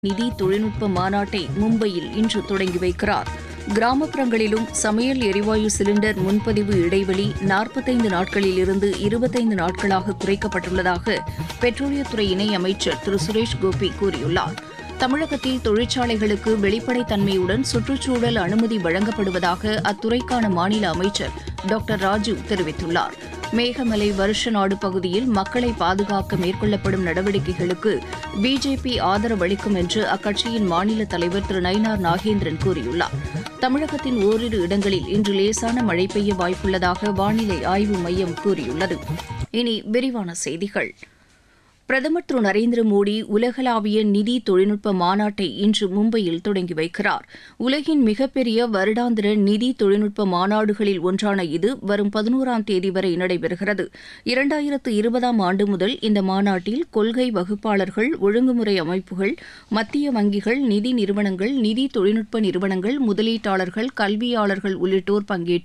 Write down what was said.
நிதி தொழில்நுட்ப மாநாட்டை மும்பையில் இன்று தொடங்கி வைக்கிறார் கிராமப்புறங்களிலும் சமையல் எரிவாயு சிலிண்டர் முன்பதிவு இடைவெளி நாற்பத்தைந்து நாட்களில் இருந்து இருபத்தைந்து நாட்களாக குறைக்கப்பட்டுள்ளதாக பெட்ரோலியத்துறை இணையமைச்சர் திரு சுரேஷ் கோபி கூறியுள்ளார் தமிழகத்தில் தொழிற்சாலைகளுக்கு வெளிப்படைத்தன்மையுடன் சுற்றுச்சூழல் அனுமதி வழங்கப்படுவதாக அத்துறைக்கான மாநில அமைச்சர் டாக்டர் ராஜு தெரிவித்துள்ளார் மேகமலை வருஷ நாடு பகுதியில் மக்களை பாதுகாக்க மேற்கொள்ளப்படும் நடவடிக்கைகளுக்கு பிஜேபி ஆதரவளிக்கும் என்று அக்கட்சியின் மாநில தலைவர் திரு நயினார் நாகேந்திரன் கூறியுள்ளார் தமிழகத்தின் ஓரிரு இடங்களில் இன்று லேசான மழை பெய்ய வாய்ப்புள்ளதாக வானிலை ஆய்வு மையம் கூறியுள்ளது இனி விரிவான செய்திகள் பிரதமர் திரு நரேந்திர மோடி உலகளாவிய நிதி தொழில்நுட்ப மாநாட்டை இன்று மும்பையில் தொடங்கி வைக்கிறார் உலகின் மிகப்பெரிய வருடாந்திர நிதி தொழில்நுட்ப மாநாடுகளில் ஒன்றான இது வரும் பதினோராம் தேதி வரை நடைபெறுகிறது இரண்டாயிரத்து இருபதாம் ஆண்டு முதல் இந்த மாநாட்டில் கொள்கை வகுப்பாளர்கள் ஒழுங்குமுறை அமைப்புகள் மத்திய வங்கிகள் நிதி நிறுவனங்கள் நிதி தொழில்நுட்ப நிறுவனங்கள் முதலீட்டாளர்கள் கல்வியாளர்கள் உள்ளிட்டோர் பங்கேற்று